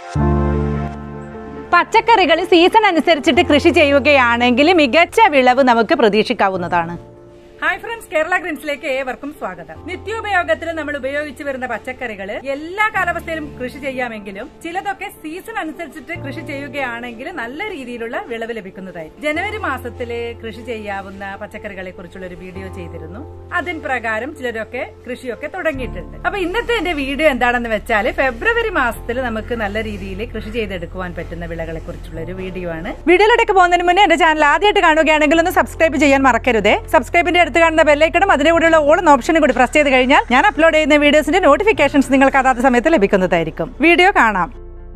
പച്ചക്കറികൾ സീസൺ അനുസരിച്ചിട്ട് കൃഷി ചെയ്യുകയാണെങ്കിൽ മികച്ച വിളവ് നമുക്ക് പ്രതീക്ഷിക്കാവുന്നതാണ് ഹായ് ഫ്രണ്ട്സ് കേരള ഗ്രീൻസിലേക്ക് ഏവർക്കും സ്വാഗതം നിത്യോപയോഗത്തിൽ നമ്മൾ ഉപയോഗിച്ചു വരുന്ന പച്ചക്കറികൾ എല്ലാ കാലാവസ്ഥയിലും കൃഷി ചെയ്യാമെങ്കിലും ചിലതൊക്കെ സീസൺ അനുസരിച്ചിട്ട് കൃഷി ചെയ്യുകയാണെങ്കിൽ നല്ല രീതിയിലുള്ള വിളവ് ലഭിക്കുന്നതായി ജനുവരി മാസത്തില് കൃഷി ചെയ്യാവുന്ന പച്ചക്കറികളെ കുറിച്ചുള്ള ഒരു വീഡിയോ ചെയ്തിരുന്നു അതിന് പ്രകാരം ചിലരൊക്കെ കൃഷിയൊക്കെ തുടങ്ങിയിട്ടുണ്ട് അപ്പൊ ഇന്നത്തെ എന്റെ വീഡിയോ എന്താണെന്ന് വെച്ചാൽ ഫെബ്രുവരി മാസത്തിൽ നമുക്ക് നല്ല രീതിയിൽ കൃഷി ചെയ്തെടുക്കുവാൻ പറ്റുന്ന വിളകളെ കുറിച്ചുള്ള ഒരു വീഡിയോ ആണ് വീഡിയോയിലേക്ക് പോകുന്നതിന് മുന്നേ എന്റെ ചാനൽ ആദ്യമായിട്ട് കാണുകയാണെങ്കിൽ ഒന്ന് സബ്സ്ക്രൈബ് ചെയ്യാൻ മറക്കരുതേ സബ്സ്ക്രൈബിന്റെ അടുത്ത് കാണുന്ന ബെല്ലൈക്കണം അതിന്റെ കൂടെയുള്ള ഓൾ എന്ന ഓപ്ഷനും കൂടി പ്രസ് ചെയ്ത് കഴിഞ്ഞാൽ ഞാൻ അപ്ലോഡ് ചെയ്യുന്ന വീഡിയോസിന്റെ നോട്ടിഫിക്കേഷൻസ് നിങ്ങൾക്ക് അതാത് സമയത്ത് ലഭിക്കുന്നതായിരിക്കും വീഡിയോ കാണാം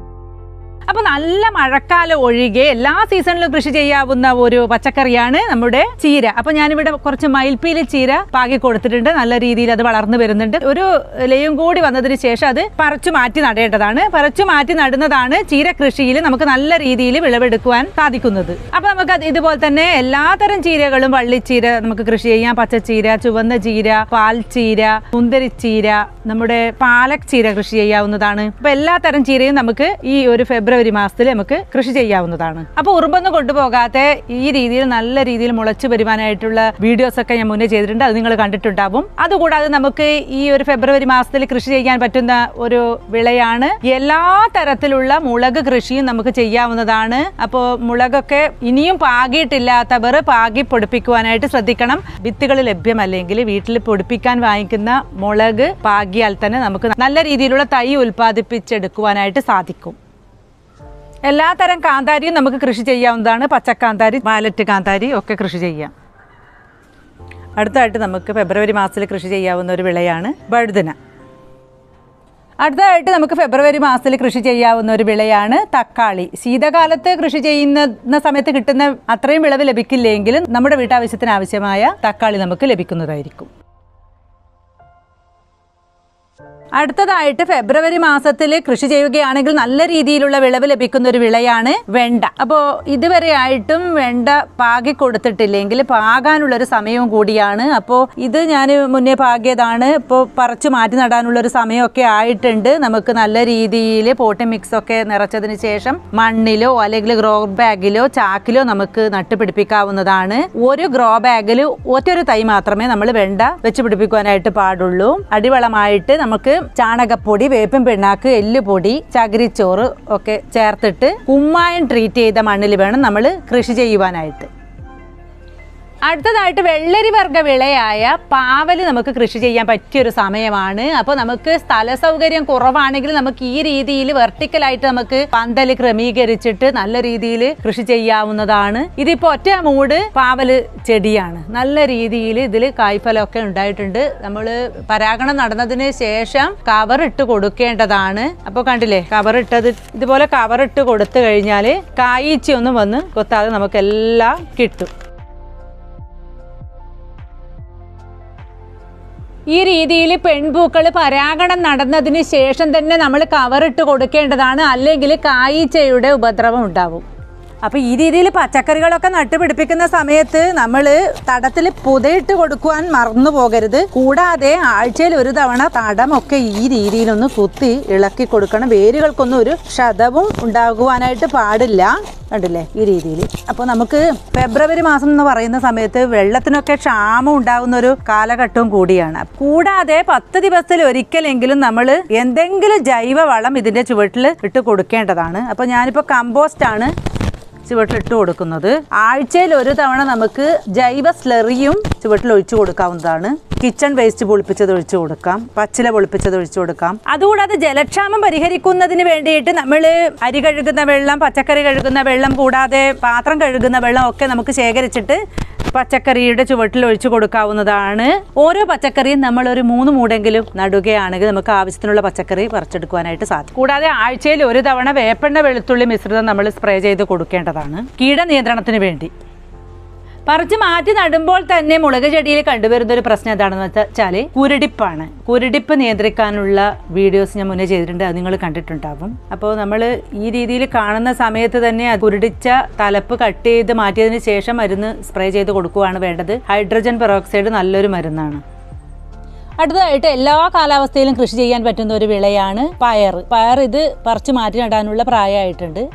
അപ്പൊ നല്ല മഴക്കാലം ഒഴികെ എല്ലാ സീസണിലും കൃഷി ചെയ്യാവുന്ന ഒരു പച്ചക്കറിയാണ് നമ്മുടെ ചീര അപ്പൊ ഞാനിവിടെ കുറച്ച് മയിൽപ്പീലി ചീര പാകി കൊടുത്തിട്ടുണ്ട് നല്ല രീതിയിൽ അത് വളർന്നു വരുന്നുണ്ട് ഒരു ലയും കൂടി വന്നതിന് ശേഷം അത് പറിച്ചു മാറ്റി നടേണ്ടതാണ് പറിച്ചു മാറ്റി നടുന്നതാണ് ചീര കൃഷിയിൽ നമുക്ക് നല്ല രീതിയിൽ വിളവെടുക്കുവാൻ സാധിക്കുന്നത് അപ്പൊ നമുക്ക് അത് ഇതുപോലെ തന്നെ എല്ലാത്തരം ചീരകളും വള്ളിച്ചീര നമുക്ക് കൃഷി ചെയ്യാം പച്ചച്ചീര ചുവന്ന ചീര പാൽച്ചീര സുന്ദരിച്ചീര നമ്മുടെ പാലക് ചീര കൃഷി ചെയ്യാവുന്നതാണ് അപ്പൊ എല്ലാ തരം ചീരയും നമുക്ക് ഈ ഒരു ഫെബ്രുവരി മാസത്തിൽ നമുക്ക് കൃഷി ചെയ്യാവുന്നതാണ് അപ്പൊ ഉറുമ്പൊന്നും കൊണ്ടുപോകാതെ ഈ രീതിയിൽ നല്ല രീതിയിൽ മുളച്ചു വരുവാനായിട്ടുള്ള വീഡിയോസ് ഒക്കെ ഞാൻ മുന്നേ ചെയ്തിട്ടുണ്ട് അത് നിങ്ങൾ കണ്ടിട്ടുണ്ടാവും അതുകൂടാതെ നമുക്ക് ഈ ഒരു ഫെബ്രുവരി മാസത്തിൽ കൃഷി ചെയ്യാൻ പറ്റുന്ന ഒരു വിളയാണ് എല്ലാ തരത്തിലുള്ള മുളക് കൃഷിയും നമുക്ക് ചെയ്യാവുന്നതാണ് അപ്പോൾ മുളകൊക്കെ ഇനിയും പാകിയിട്ടില്ലാത്തവർ പാകി പൊടിപ്പിക്കുവാനായിട്ട് ശ്രദ്ധിക്കണം വിത്തുകൾ ലഭ്യമല്ലെങ്കിൽ വീട്ടിൽ പൊടിപ്പിക്കാൻ വാങ്ങിക്കുന്ന മുളക് പാകിയാൽ തന്നെ നമുക്ക് നല്ല രീതിയിലുള്ള തൈ ഉൽപ്പാദിപ്പിച്ചെടുക്കുവാനായിട്ട് സാധിക്കും എല്ലാ തരം കാന്താരിയും നമുക്ക് കൃഷി ചെയ്യാവുന്നതാണ് പച്ചക്കാന്താരി വാലറ്റ് കാന്താരി ഒക്കെ കൃഷി ചെയ്യാം അടുത്തതായിട്ട് നമുക്ക് ഫെബ്രുവരി മാസത്തിൽ കൃഷി ചെയ്യാവുന്ന ഒരു വിളയാണ് വഴുതന അടുത്തതായിട്ട് നമുക്ക് ഫെബ്രുവരി മാസത്തിൽ കൃഷി ചെയ്യാവുന്ന ഒരു വിളയാണ് തക്കാളി ശീതകാലത്ത് കൃഷി ചെയ്യുന്ന സമയത്ത് കിട്ടുന്ന അത്രയും വിളവ് ലഭിക്കില്ലെങ്കിലും നമ്മുടെ വീട്ടാവശ്യത്തിന് ആവശ്യമായ തക്കാളി നമുക്ക് ലഭിക്കുന്നതായിരിക്കും അടുത്തതായിട്ട് ഫെബ്രുവരി മാസത്തിൽ കൃഷി ചെയ്യുകയാണെങ്കിൽ നല്ല രീതിയിലുള്ള വിളവ് ലഭിക്കുന്ന ഒരു വിളയാണ് വെണ്ട അപ്പോൾ ഇതുവരെ ആയിട്ടും വെണ്ട പാകി കൊടുത്തിട്ടില്ലെങ്കിൽ പാകാനുള്ള ഒരു സമയവും കൂടിയാണ് അപ്പോൾ ഇത് ഞാൻ മുന്നേ പാകിയതാണ് ഇപ്പോൾ പറിച്ചു മാറ്റി നടാനുള്ള ഒരു സമയമൊക്കെ ആയിട്ടുണ്ട് നമുക്ക് നല്ല രീതിയിൽ പോട്ടി മിക്സ് ഒക്കെ നിറച്ചതിന് ശേഷം മണ്ണിലോ അല്ലെങ്കിൽ ഗ്രോ ബാഗിലോ ചാക്കിലോ നമുക്ക് നട്ടുപിടിപ്പിക്കാവുന്നതാണ് ഒരു ഗ്രോ ബാഗിൽ ഒറ്റൊരു തൈ മാത്രമേ നമ്മൾ വെണ്ട വെച്ച് പിടിപ്പിക്കുവാനായിട്ട് പാടുള്ളൂ അടിവളമായിട്ട് നമുക്ക് ചാണകപ്പൊടി വേപ്പിൻ പിണ്ണാക്ക് എല്ലുപൊടി ചകിരിച്ചോറ് ഒക്കെ ചേർത്തിട്ട് കുമ്മായം ട്രീറ്റ് ചെയ്ത മണ്ണിൽ വേണം നമ്മൾ കൃഷി ചെയ്യുവാനായിട്ട് അടുത്തതായിട്ട് വെള്ളരി വർഗ വിളയായ പാവല് നമുക്ക് കൃഷി ചെയ്യാൻ പറ്റിയൊരു സമയമാണ് അപ്പോൾ നമുക്ക് സ്ഥല സൗകര്യം കുറവാണെങ്കിൽ നമുക്ക് ഈ രീതിയിൽ വെർട്ടിക്കലായിട്ട് നമുക്ക് പന്തൽ ക്രമീകരിച്ചിട്ട് നല്ല രീതിയിൽ കൃഷി ചെയ്യാവുന്നതാണ് ഇതിപ്പോൾ ഒറ്റ മൂട് പാവല് ചെടിയാണ് നല്ല രീതിയിൽ ഇതിൽ കായ്ഫലമൊക്കെ ഉണ്ടായിട്ടുണ്ട് നമ്മൾ പരാഗണം നടന്നതിന് ശേഷം കവർ ഇട്ട് കൊടുക്കേണ്ടതാണ് അപ്പോൾ കണ്ടില്ലേ കവർ ഇട്ടത് ഇതുപോലെ കവർ ഇട്ട് കൊടുത്തു കഴിഞ്ഞാൽ കായ്ച്ചയൊന്നും വന്ന് കൊത്താതെ നമുക്കെല്ലാം കിട്ടും ഈ രീതിയിൽ പെൺപൂക്കൾ പരാഗണം നടന്നതിന് ശേഷം തന്നെ നമ്മൾ കവറിട്ട് കൊടുക്കേണ്ടതാണ് അല്ലെങ്കിൽ കായ്ച്ചയുടെ ഉപദ്രവം ഉണ്ടാവും അപ്പോൾ ഈ രീതിയിൽ പച്ചക്കറികളൊക്കെ നട്ടുപിടിപ്പിക്കുന്ന സമയത്ത് നമ്മൾ തടത്തിൽ പുതയിട്ട് കൊടുക്കുവാൻ മറന്നു പോകരുത് കൂടാതെ ആഴ്ചയിൽ ഒരു തവണ തടമൊക്കെ ഈ രീതിയിലൊന്ന് കുത്തി ഇളക്കി കൊടുക്കണം വേരുകൾക്കൊന്നും ഒരു ക്ഷതവും ഉണ്ടാകുവാനായിട്ട് പാടില്ല കണ്ടില്ലേ ഈ രീതിയിൽ അപ്പോൾ നമുക്ക് ഫെബ്രുവരി മാസം എന്ന് പറയുന്ന സമയത്ത് വെള്ളത്തിനൊക്കെ ക്ഷാമം ഉണ്ടാകുന്ന ഒരു കാലഘട്ടവും കൂടിയാണ് കൂടാതെ പത്ത് ദിവസത്തിൽ ഒരിക്കലെങ്കിലും നമ്മൾ എന്തെങ്കിലും ജൈവ വളം ഇതിൻ്റെ ചുവട്ടിൽ ഇട്ട് കൊടുക്കേണ്ടതാണ് അപ്പോൾ ഞാനിപ്പോൾ കമ്പോസ്റ്റ് ആണ് ചുവട്ടിലിട്ട് കൊടുക്കുന്നത് ആഴ്ചയിൽ ഒരു തവണ നമുക്ക് ജൈവ സ്ലറിയും ചുവട്ടിൽ ഒഴിച്ചു കൊടുക്കാവുന്നതാണ് കിച്ചൺ വേസ്റ്റ് പൊളിപ്പിച്ചത് ഒഴിച്ചു കൊടുക്കാം പച്ചില പൊളിപ്പിച്ചത് ഒഴിച്ചു കൊടുക്കാം അതുകൂടാതെ ജലക്ഷാമം പരിഹരിക്കുന്നതിന് വേണ്ടിയിട്ട് നമ്മൾ അരി കഴുകുന്ന വെള്ളം പച്ചക്കറി കഴുകുന്ന വെള്ളം കൂടാതെ പാത്രം കഴുകുന്ന വെള്ളം ഒക്കെ നമുക്ക് ശേഖരിച്ചിട്ട് പച്ചക്കറിയുടെ ചുവട്ടിൽ ഒഴിച്ചു കൊടുക്കാവുന്നതാണ് ഓരോ പച്ചക്കറിയും നമ്മൾ ഒരു മൂന്ന് മൂടെങ്കിലും നടുകയാണെങ്കിൽ നമുക്ക് ആവശ്യത്തിനുള്ള പച്ചക്കറി പറിച്ചെടുക്കുവാനായിട്ട് സാധിക്കും കൂടാതെ ആഴ്ചയിൽ ഒരു തവണ വേപ്പെണ്ണ വെളുത്തുള്ളി മിശ്രിതം നമ്മൾ സ്പ്രേ ചെയ്ത് കൊടുക്കേണ്ടതാണ് കീടനിയന്ത്രണത്തിന് വേണ്ടി പറിച്ച് മാറ്റി നടുമ്പോൾ തന്നെ മുളക് ചെടിയിൽ കണ്ടുവരുന്ന ഒരു പ്രശ്നം എന്താണെന്ന് വെച്ചാൽ കുരുടിപ്പാണ് കുരുടിപ്പ് നിയന്ത്രിക്കാനുള്ള വീഡിയോസ് ഞാൻ മുന്നേ ചെയ്തിട്ടുണ്ട് അത് നിങ്ങൾ കണ്ടിട്ടുണ്ടാവും അപ്പോൾ നമ്മൾ ഈ രീതിയിൽ കാണുന്ന സമയത്ത് തന്നെ അത് കുരുടിച്ച തലപ്പ് കട്ട് ചെയ്ത് മാറ്റിയതിന് ശേഷം മരുന്ന് സ്പ്രേ ചെയ്ത് കൊടുക്കുകയാണ് വേണ്ടത് ഹൈഡ്രജൻ പെറോക്സൈഡ് നല്ലൊരു മരുന്നാണ് അടുത്തതായിട്ട് എല്ലാ കാലാവസ്ഥയിലും കൃഷി ചെയ്യാൻ പറ്റുന്ന ഒരു വിളയാണ് പയർ പയർ ഇത് പറിച്ചു മാറ്റി നടാനുള്ള പ്രായമായിട്ടുണ്ട്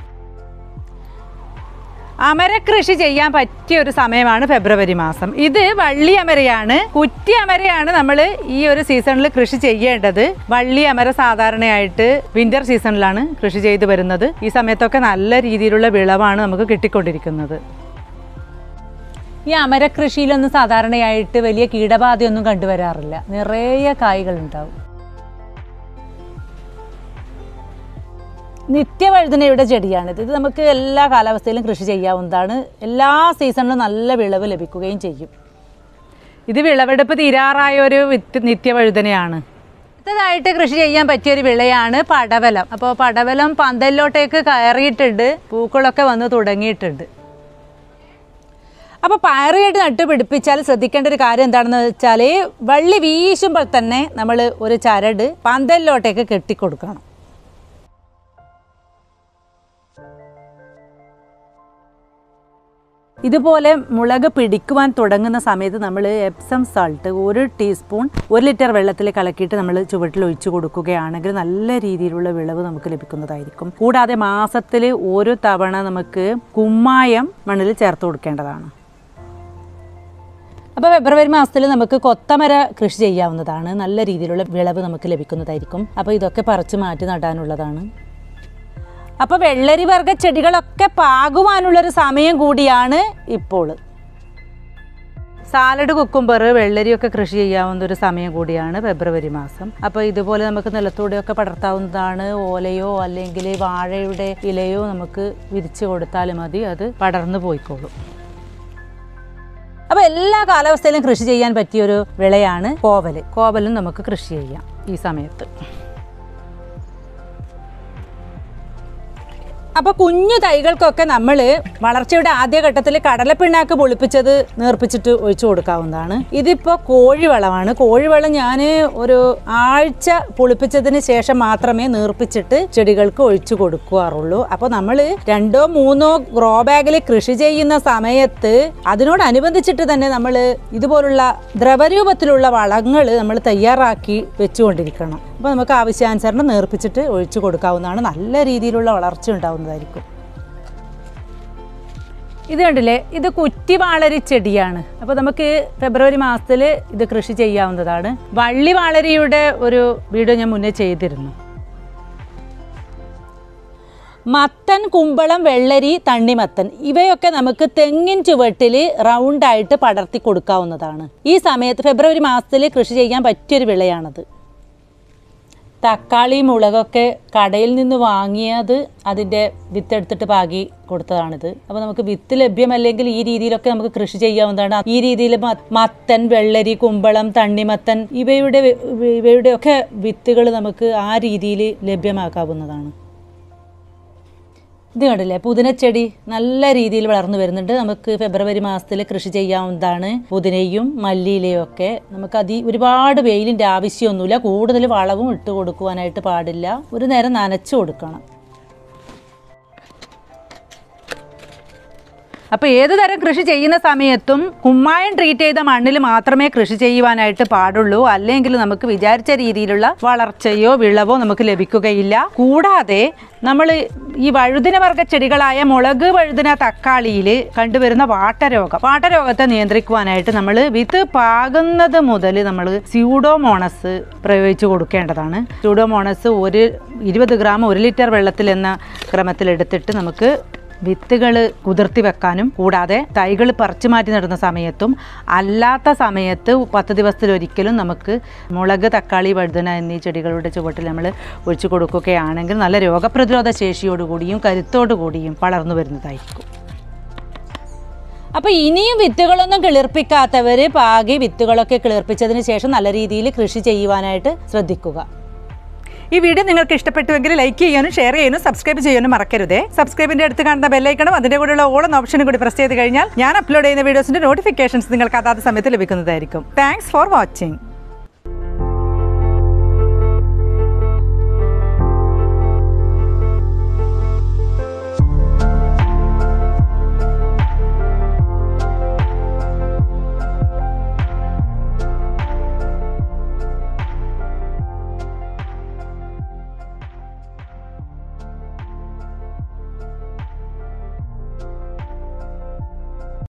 അമര കൃഷി ചെയ്യാൻ പറ്റിയ ഒരു സമയമാണ് ഫെബ്രുവരി മാസം ഇത് വള്ളി അമരയാണ് കുറ്റി അമരയാണ് നമ്മൾ ഈ ഒരു സീസണിൽ കൃഷി ചെയ്യേണ്ടത് വള്ളി അമര സാധാരണയായിട്ട് വിന്റർ സീസണിലാണ് കൃഷി ചെയ്തു വരുന്നത് ഈ സമയത്തൊക്കെ നല്ല രീതിയിലുള്ള വിളവാണ് നമുക്ക് കിട്ടിക്കൊണ്ടിരിക്കുന്നത് ഈ അമര കൃഷിയിലൊന്നും സാധാരണയായിട്ട് വലിയ കീടബാധയൊന്നും കണ്ടുവരാറില്ല നിറയെ കായ്കൾ ഉണ്ടാവും നിത്യവഴുതനയുടെ ചെടിയാണിത് ഇത് നമുക്ക് എല്ലാ കാലാവസ്ഥയിലും കൃഷി ചെയ്യാവുന്നതാണ് എല്ലാ സീസണിലും നല്ല വിളവ് ലഭിക്കുകയും ചെയ്യും ഇത് വിളവെടുപ്പ് തീരാറായ ഒരു വിത്ത് നിത്യവഴുതനയാണ് അടുത്തതായിട്ട് കൃഷി ചെയ്യാൻ പറ്റിയ ഒരു വിളയാണ് പടവലം അപ്പോൾ പടവലം പന്തലിലോട്ടേക്ക് കയറിയിട്ടുണ്ട് പൂക്കളൊക്കെ വന്ന് തുടങ്ങിയിട്ടുണ്ട് അപ്പോൾ പയറുകേട്ട് നട്ട് പിടിപ്പിച്ചാൽ ശ്രദ്ധിക്കേണ്ട ഒരു കാര്യം എന്താണെന്ന് വെച്ചാൽ വള്ളി വീശുമ്പോൾ തന്നെ നമ്മൾ ഒരു ചരട് പന്തലിലോട്ടേക്ക് കെട്ടിക്കൊടുക്കണം ഇതുപോലെ മുളക് പിടിക്കുവാൻ തുടങ്ങുന്ന സമയത്ത് നമ്മൾ എപ്സം സാൾട്ട് ഒരു ടീസ്പൂൺ ഒരു ലിറ്റർ വെള്ളത്തിൽ കലക്കിയിട്ട് നമ്മൾ ചുവട്ടിൽ ഒഴിച്ചു കൊടുക്കുകയാണെങ്കിൽ നല്ല രീതിയിലുള്ള വിളവ് നമുക്ക് ലഭിക്കുന്നതായിരിക്കും കൂടാതെ മാസത്തിൽ ഒരു തവണ നമുക്ക് കുമ്മായം മണ്ണിൽ ചേർത്ത് കൊടുക്കേണ്ടതാണ് അപ്പോൾ ഫെബ്രുവരി മാസത്തിൽ നമുക്ക് കൊത്തമര കൃഷി ചെയ്യാവുന്നതാണ് നല്ല രീതിയിലുള്ള വിളവ് നമുക്ക് ലഭിക്കുന്നതായിരിക്കും അപ്പോൾ ഇതൊക്കെ പറിച്ച് മാറ്റി നടാനുള്ളതാണ് അപ്പോൾ വെള്ളരി വർഗ ചെടികളൊക്കെ പാകുവാനുള്ളൊരു സമയം കൂടിയാണ് ഇപ്പോൾ സാലഡ് കുക്കുംബർ വെള്ളരിയൊക്കെ കൃഷി ചെയ്യാവുന്ന ഒരു സമയം കൂടിയാണ് ഫെബ്രുവരി മാസം അപ്പോൾ ഇതുപോലെ നമുക്ക് നിലത്തൂടെയൊക്കെ പടർത്താവുന്നതാണ് ഓലയോ അല്ലെങ്കിൽ വാഴയുടെ ഇലയോ നമുക്ക് വിരിച്ചു കൊടുത്താൽ മതി അത് പടർന്നു പോയിക്കോളും അപ്പോൾ എല്ലാ കാലാവസ്ഥയിലും കൃഷി ചെയ്യാൻ പറ്റിയൊരു വിളയാണ് കോവൽ കോവലും നമുക്ക് കൃഷി ചെയ്യാം ഈ സമയത്ത് അപ്പോൾ കുഞ്ഞു തൈകൾക്കൊക്കെ നമ്മൾ വളർച്ചയുടെ ആദ്യഘട്ടത്തിൽ കടലപ്പിണ്ണാക്ക് പൊളിപ്പിച്ചത് നേർപ്പിച്ചിട്ട് ഒഴിച്ചു കൊടുക്കാവുന്നതാണ് ഇതിപ്പോൾ കോഴിവളമാണ് കോഴിവളം ഞാൻ ഒരു ആഴ്ച പൊളിപ്പിച്ചതിന് ശേഷം മാത്രമേ നേർപ്പിച്ചിട്ട് ചെടികൾക്ക് ഒഴിച്ചു കൊടുക്കാറുള്ളൂ അപ്പോൾ നമ്മൾ രണ്ടോ മൂന്നോ ഗ്രോ ബാഗിൽ കൃഷി ചെയ്യുന്ന സമയത്ത് അതിനോടനുബന്ധിച്ചിട്ട് തന്നെ നമ്മൾ ഇതുപോലുള്ള ദ്രവരൂപത്തിലുള്ള വളങ്ങൾ നമ്മൾ തയ്യാറാക്കി വെച്ചുകൊണ്ടിരിക്കണം അപ്പോൾ നമുക്ക് ആവശ്യാനുസരണം നേർപ്പിച്ചിട്ട് ഒഴിച്ചു കൊടുക്കാവുന്നതാണ് നല്ല രീതിയിലുള്ള വളർച്ച ഉണ്ടാവുന്നതായിരിക്കും ഇത് കണ്ടില്ലേ ഇത് കുറ്റിവാളരി ചെടിയാണ് അപ്പോൾ നമുക്ക് ഫെബ്രുവരി മാസത്തിൽ ഇത് കൃഷി ചെയ്യാവുന്നതാണ് വള്ളി വാളരിയുടെ ഒരു വീഡിയോ ഞാൻ മുന്നേ ചെയ്തിരുന്നു മത്തൻ കുമ്പളം വെള്ളരി തണ്ണിമത്തൻ ഇവയൊക്കെ നമുക്ക് തെങ്ങിൻ ചുവട്ടിൽ റൗണ്ടായിട്ട് പടർത്തി കൊടുക്കാവുന്നതാണ് ഈ സമയത്ത് ഫെബ്രുവരി മാസത്തിൽ കൃഷി ചെയ്യാൻ പറ്റിയൊരു വിളയാണത് തക്കാളി മുളകൊക്കെ കടയിൽ നിന്ന് വാങ്ങിയത് അതിൻ്റെ വിത്തെടുത്തിട്ട് പാകി കൊടുത്തതാണിത് അപ്പോൾ നമുക്ക് വിത്ത് ലഭ്യമല്ലെങ്കിൽ ഈ രീതിയിലൊക്കെ നമുക്ക് കൃഷി ചെയ്യാവുന്നതാണ് ഈ രീതിയിൽ മത്തൻ വെള്ളരി കുമ്പളം തണ്ണിമത്തൻ ഇവയുടെ ഇവയുടെയൊക്കെ വിത്തുകൾ നമുക്ക് ആ രീതിയിൽ ലഭ്യമാക്കാവുന്നതാണ് ഇത് കണ്ടില്ലേ പുതിനച്ചെടി നല്ല രീതിയിൽ വളർന്നു വരുന്നുണ്ട് നമുക്ക് ഫെബ്രുവരി മാസത്തിൽ കൃഷി ചെയ്യാവുന്നതാണ് പുതിനയും മല്ലിയിലയും ഒക്കെ നമുക്ക് അതി ഒരുപാട് വെയിലിൻ്റെ ആവശ്യമൊന്നുമില്ല കൂടുതൽ വളവും ഇട്ട് കൊടുക്കുവാനായിട്ട് പാടില്ല ഒരു നേരം നനച്ചു കൊടുക്കണം അപ്പോൾ ഏത് തരം കൃഷി ചെയ്യുന്ന സമയത്തും കുമ്മായം ട്രീറ്റ് ചെയ്ത മണ്ണിൽ മാത്രമേ കൃഷി ചെയ്യുവാനായിട്ട് പാടുള്ളൂ അല്ലെങ്കിൽ നമുക്ക് വിചാരിച്ച രീതിയിലുള്ള വളർച്ചയോ വിളവോ നമുക്ക് ലഭിക്കുകയില്ല കൂടാതെ നമ്മൾ ഈ വഴുതിന വർഗ ചെടികളായ മുളക് വഴുതിന തക്കാളിയിൽ കണ്ടുവരുന്ന വാട്ടരോഗം വാട്ടരോഗത്തെ നിയന്ത്രിക്കുവാനായിട്ട് നമ്മൾ വിത്ത് പാകുന്നത് മുതൽ നമ്മൾ സ്യൂഡോമോണസ് പ്രയോഗിച്ചു കൊടുക്കേണ്ടതാണ് സ്യൂഡോമോണസ് ഒരു ഇരുപത് ഗ്രാം ഒരു ലിറ്റർ വെള്ളത്തിൽ എന്ന ക്രമത്തിലെടുത്തിട്ട് നമുക്ക് വിത്തുകൾ കുതിർത്തി വെക്കാനും കൂടാതെ തൈകൾ പറിച്ചു മാറ്റി നടുന്ന സമയത്തും അല്ലാത്ത സമയത്ത് പത്ത് ദിവസത്തിലൊരിക്കലും നമുക്ക് മുളക് തക്കാളി വഴുതന എന്നീ ചെടികളുടെ ചുവട്ടിൽ നമ്മൾ ഒഴിച്ചു കൊടുക്കുകയാണെങ്കിൽ നല്ല രോഗപ്രതിരോധ ശേഷിയോടുകൂടിയും കരുത്തോടുകൂടിയും വളർന്നു വരുന്നതായിരിക്കും അപ്പോൾ ഇനിയും വിത്തുകളൊന്നും കിളിർപ്പിക്കാത്തവർ പാകി വിത്തുകളൊക്കെ കിളിർപ്പിച്ചതിന് ശേഷം നല്ല രീതിയിൽ കൃഷി ചെയ്യുവാനായിട്ട് ശ്രദ്ധിക്കുക ഈ വീഡിയോ നിങ്ങൾക്ക് ഇഷ്ടപ്പെട്ടുവെങ്കിൽ ലൈക്ക് ചെയ്യാനും ഷെയർ ചെയ്യാനും സബ്സ്ക്രൈബ് ചെയ്യാനും മറക്കരുതേ സബ്സ്ക്രൈബിന്റെ അടുത്ത് കാണുന്ന ബെല്ലൈക്കണം അതിന്റെ കൂടെയുള്ള ഓളം ഓപ്ഷനും കൂടി പ്രസ് ചെയ്ത് കഴിഞ്ഞാൽ ഞാൻ അപ്ലോഡ് ചെയ്യുന്ന വീഡിയോസിന്റെ നോട്ടിഫിക്കേഷൻസ് നിങ്ങൾക്ക് അതാത് സമയത്ത് ലഭിക്കുന്നതായിരിക്കും താങ്ക്സ് ഫോർ വാച്ചിങ്